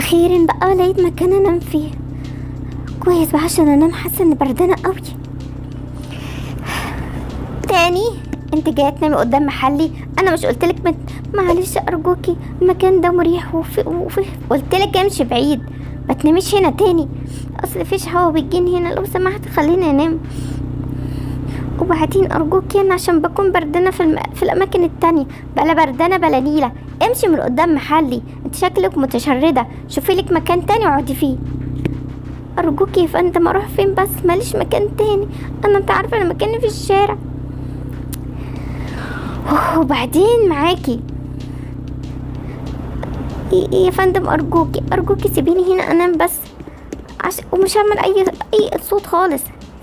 اخيرا بقى لقيت مكان انام فيه كويس بقى عشان انام حاسه اني بردانه قوي تاني انت جايه تنامي قدام محلي انا مش قلتلك مت... معلش ارجوكي المكان ده مريح وفي... وفي... قلتلك امشي بعيد ما تناميش هنا تاني اصل فيش هوا بيجيني هنا لو سمحت خليني انام وبعدين ارجوكي انا عشان بكون بردانه في, الم... في الاماكن التانية بلا بردانه بلا نيله امشي من قدام محلي انت شكلك متشرده شوفي لك مكان تاني اقعدي فيه ارجوكي يا فندم اروح فين بس ماليش مكان تاني انا انت عارفه انا مكاني في الشارع وبعدين معاكي ي- يا فندم ارجوكي ارجوكي سيبيني هنا انام بس عش... ومش هعمل اي اي صوت خالص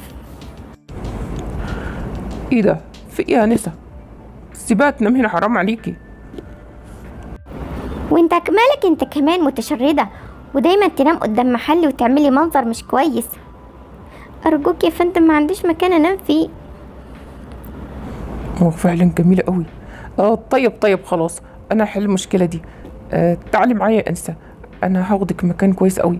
ايه ده في ايه يا نسا سيبها تنام هنا حرام عليكي وانت مالك انت كمان متشردة ودايما تنام قدام محلي وتعملي منظر مش كويس ارجوك يا فندم ما عنديش مكان انام فيه هو فعلا جميلة قوي اه طيب طيب خلاص انا هحل المشكلة دي آه تعالي معايا يا انسة انا هاخدك مكان كويس قوي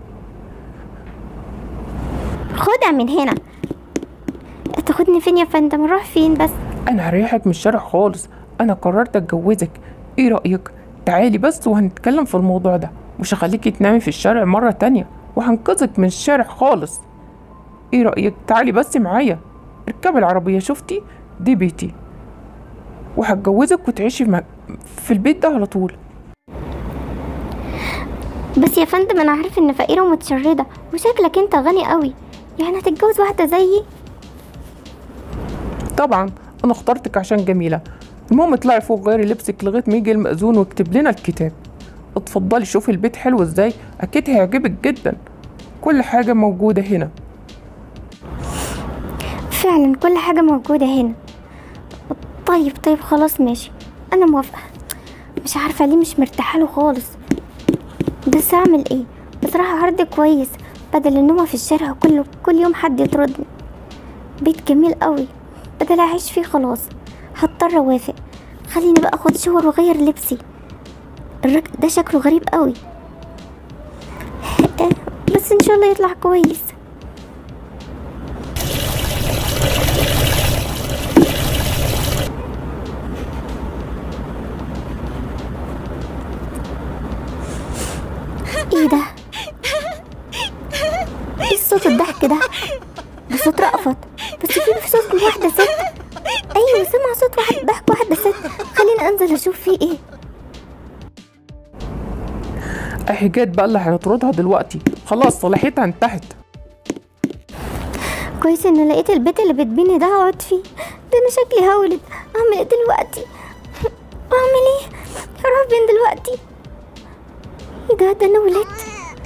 خدها من هنا تاخدني فين يا فندم اروح فين بس انا هريحك من الشارع خالص انا قررت اتجوزك ايه رأيك تعالي بس وهنتكلم في الموضوع ده مش هخليكي تنامي في الشارع مرة تانية وهنقذك من الشارع خالص ايه رأيك تعالي بس معايا اركبي العربية شفتي دي بيتي وهتجوزك وتعيشي مع- في البيت ده على طول بس يا فندم انا عارف ان فقيرة ومتشردة وشكلك انت غني قوي يعني هتتجوز واحدة زيي طبعا انا اخترتك عشان جميلة المهم اطلعي فوق غيري لبسك لغاية ما يجي المأذون ويكتب لنا الكتاب اتفضلي شوفي البيت حلو ازاي اكيد هيعجبك جدا كل حاجة موجودة هنا فعلا كل حاجة موجودة هنا طيب طيب خلاص ماشي انا موافقة مش عارفة ليه مش مرتاحة له خالص بس اعمل ايه بصراحة عرض كويس بدل النومة في الشارع كله كل يوم حد يطردني بيت جميل قوي بدل اعيش فيه خلاص هضطر اوافق خليني بقى اخد شاور واغير لبسي الراجل ده شكله غريب قوي بس ان شاء الله يطلع كويس ايه ده ايه الصوت الضحك ده ده صوت رأفت بس في صوت من واحدة ست ايوه سمع صوت واحد ضحك واحدة ست خليني انزل اشوف فيه ايه اهي جت بقى اللي هنطردها دلوقتي خلاص صلاحيتها انتهت كويس ان لقيت البيت اللي بتبني ده اقعد فيه ده انا شكلي هولد اعمل ايه دلوقتي اعمل ايه هروح فين دلوقتي ايه ده ده انا ولدت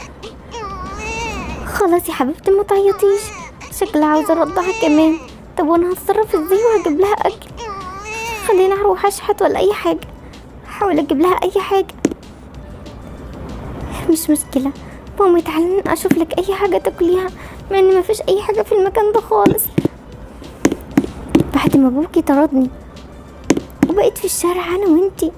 خلاص يا حبيبتي ما تعيطيش شكلها عاوزه ارضعها كمان طب وانا هتصرف ازاي وهجيب لها اكل خليني اروح اشحت ولا اي حاجه احاول اجيب لها اي حاجه مش مشكله مامي تعالي اشوف لك اي حاجه تاكليها مع ان مفيش اي حاجه في المكان ده خالص بعد ما ابوكي طردني وبقيت في الشارع انا وانتي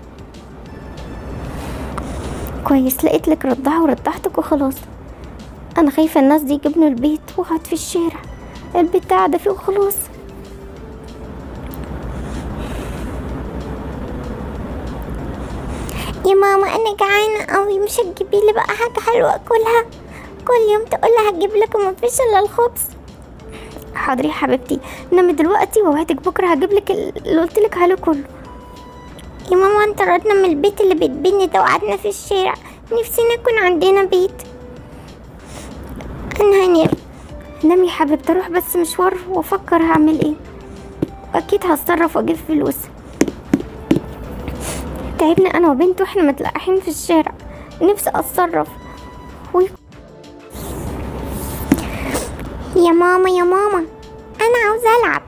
كويس لقيت لك رضعه ورضعتك وخلاص انا خايفه الناس دي يجيبنوا البيت واقعد في الشارع البيت ده قاعده فيه وخلاص يا ماما انا جعانه قوي مش هتجيبي لي بقى حاجه حلوه اكلها كل يوم تقولي هجيب لك وما فيش الا الخبز حاضر يا حبيبتي نامي دلوقتي ووعدك بكره هجيب لك اللي قلت لك عليه كله يا ماما انت طردنا من البيت اللي بيتبني ده وقعدنا في الشارع نفسنا يكون عندنا بيت انا هنام نام يا حبيبتي اروح بس مشوار وافكر هعمل ايه واكيد هتصرف واجيب فلوس تعبنا انا وبنت واحنا متلقحين في الشارع نفسي اتصرف وي... يا ماما يا ماما انا عاوزه العب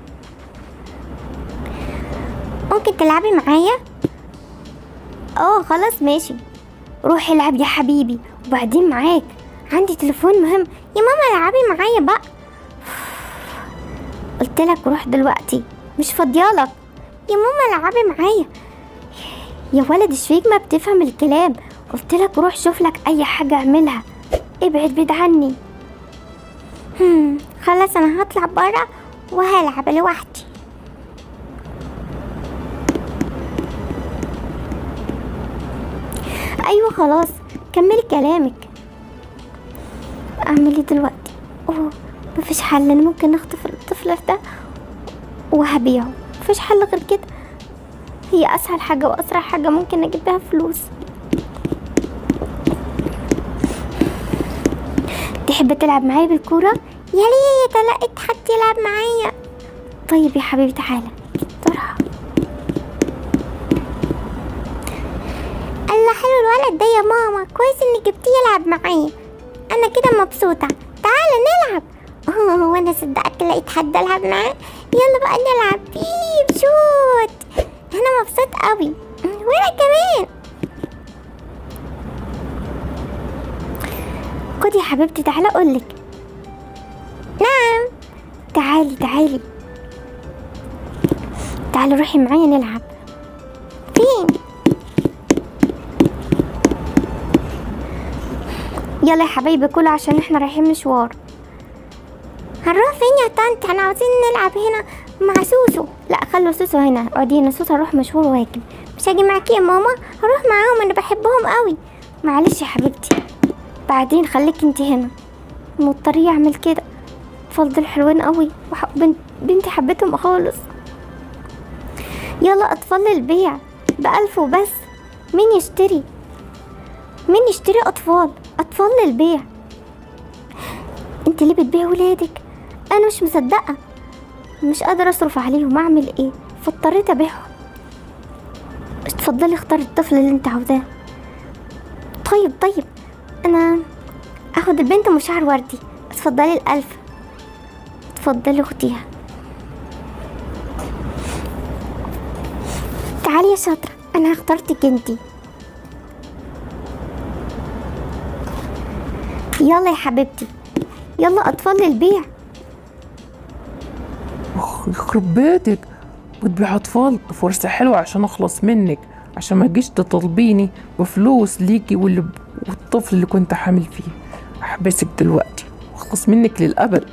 ممكن تلعبي معايا اه خلاص ماشي روحي العب يا حبيبي وبعدين معاك عندي تليفون مهم يا ماما العبي معايا بقى قلت لك روح دلوقتي مش فاضيالك يا ماما العبي معايا يا ولد الشريك ما بتفهم الكلام قلت لك روح شوف لك اي حاجة اعملها ابعد بعيد عني هم خلاص انا هطلع برا وهلعب لوحدي ايوه خلاص كملي كلامك اعمل ايه دلوقتي اوه مفيش حل انا ممكن اخطف الطفل ده وهبيعه مفيش حل غير كده هي اسهل حاجة واسرع حاجة ممكن اجيب بيها فلوس تحب تلعب معايا بالكورة يا ريت لقيت حد يلعب معايا طيب يا حبيبي تعالى بسرعة الله حلو الولد ده يا ماما كويس انك جبتيه يلعب معايا انا كده مبسوطة تعالى نلعب اه وانا صدقت لقيت حد العب معاه يلا بقى نلعب بيب شوت انا مبسوط قوي وانا كمان خدي يا حبيبتي تعالى اقولك نعم تعالي تعالي تعالي روحي معايا نلعب فين يلا يا حبايبي كله عشان احنا رايحين مشوار هنروح فين يا طنط احنا عاوزين نلعب هنا مع سوسو لا خلوا سوسو هنا ودينا سوسو هروح مشوار واجب مش هاجي معاكي يا ماما هروح معاهم انا بحبهم قوي معلش يا حبيبتي بعدين خليك انت هنا مضطر اعمل كده فضل حلوين قوي وح... بنت... بنتي حبيتهم خالص يلا اطفال للبيع بألف وبس مين يشتري مين يشتري اطفال اطفال للبيع انت ليه بتبيع ولادك انا مش مصدقه مش قادره اصرف عليهم اعمل ايه فاضطريت ابيعهم اتفضلي اختاري الطفل اللي انت عاوزاه طيب طيب انا اخد البنت ام شعر وردي اتفضلي الالف اتفضلي اختيها تعالي يا شاطرة انا اخترتك انتي يلا يا حبيبتي يلا اطفال للبيع أخ، يخرب بيتك بتبيع أطفال فرصة حلوة عشان أخلص منك عشان ما تجيش تطالبيني بفلوس ليكي واللي والطفل اللي كنت حامل فيه أحبسك دلوقتي وأخلص منك للأبد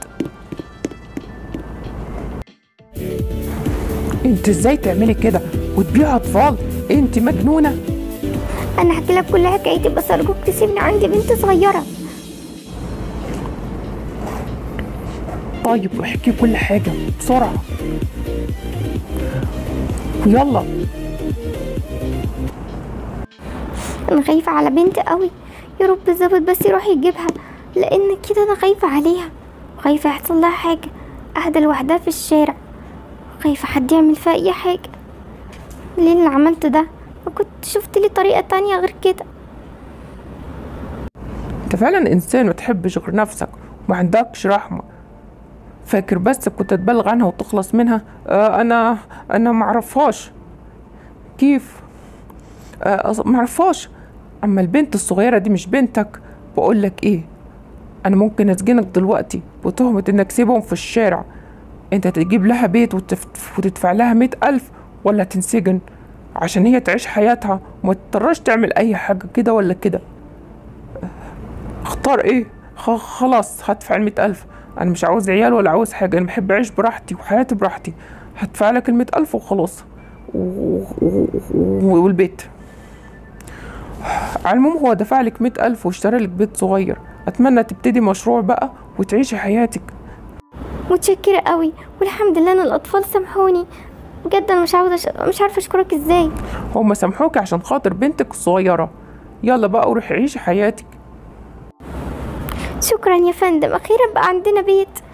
انت ازاي تعملي كده وتبيع أطفال انت مجنونة انا هحكي لك كل حكايتي بس ارجوك تسيبني عندي بنت صغيرة طيب احكي كل حاجة بسرعة يلا انا خايفة على بنتي قوي يا رب الظابط بس يروح يجيبها لان كده انا خايفة عليها خايفة يحصل لها حاجة قاعدة لوحدها في الشارع خايفة حد يعمل فيها اي حاجة ليه اللي عملته ده ما كنت شفت لي طريقة تانية غير كده انت فعلا انسان ما تحبش غير نفسك وما عندكش رحمه فاكر بس كنت تبلغ عنها وتخلص منها آه انا انا معرفهاش كيف آه أص- معرفهاش اما البنت الصغيره دي مش بنتك بقول لك ايه انا ممكن اسجنك دلوقتي بتهمه انك سيبهم في الشارع انت تجيب لها بيت وتف- وتدفع لها مئة الف ولا تنسجن عشان هي تعيش حياتها وما تضطرش تعمل اي حاجه كده ولا كده اختار ايه خ- خلاص هدفع المئة ألف أنا مش عاوز عيال ولا عاوز حاجة أنا بحب أعيش براحتي وحياتي براحتي هدفع لك المئة ألف وخلاص و... و... و... والبيت على العموم هو دفع لك مئة ألف واشترى لك بيت صغير أتمنى تبتدي مشروع بقى وتعيشي حياتك متشكرة قوي والحمد لله ان الاطفال سامحوني بجد انا مش عاوزة أش... مش عارفة اشكرك ازاي هما سامحوك عشان خاطر بنتك الصغيرة يلا بقى وروحي عيشي حياتك شكرا يا فندم اخيرا بقى عندنا بيت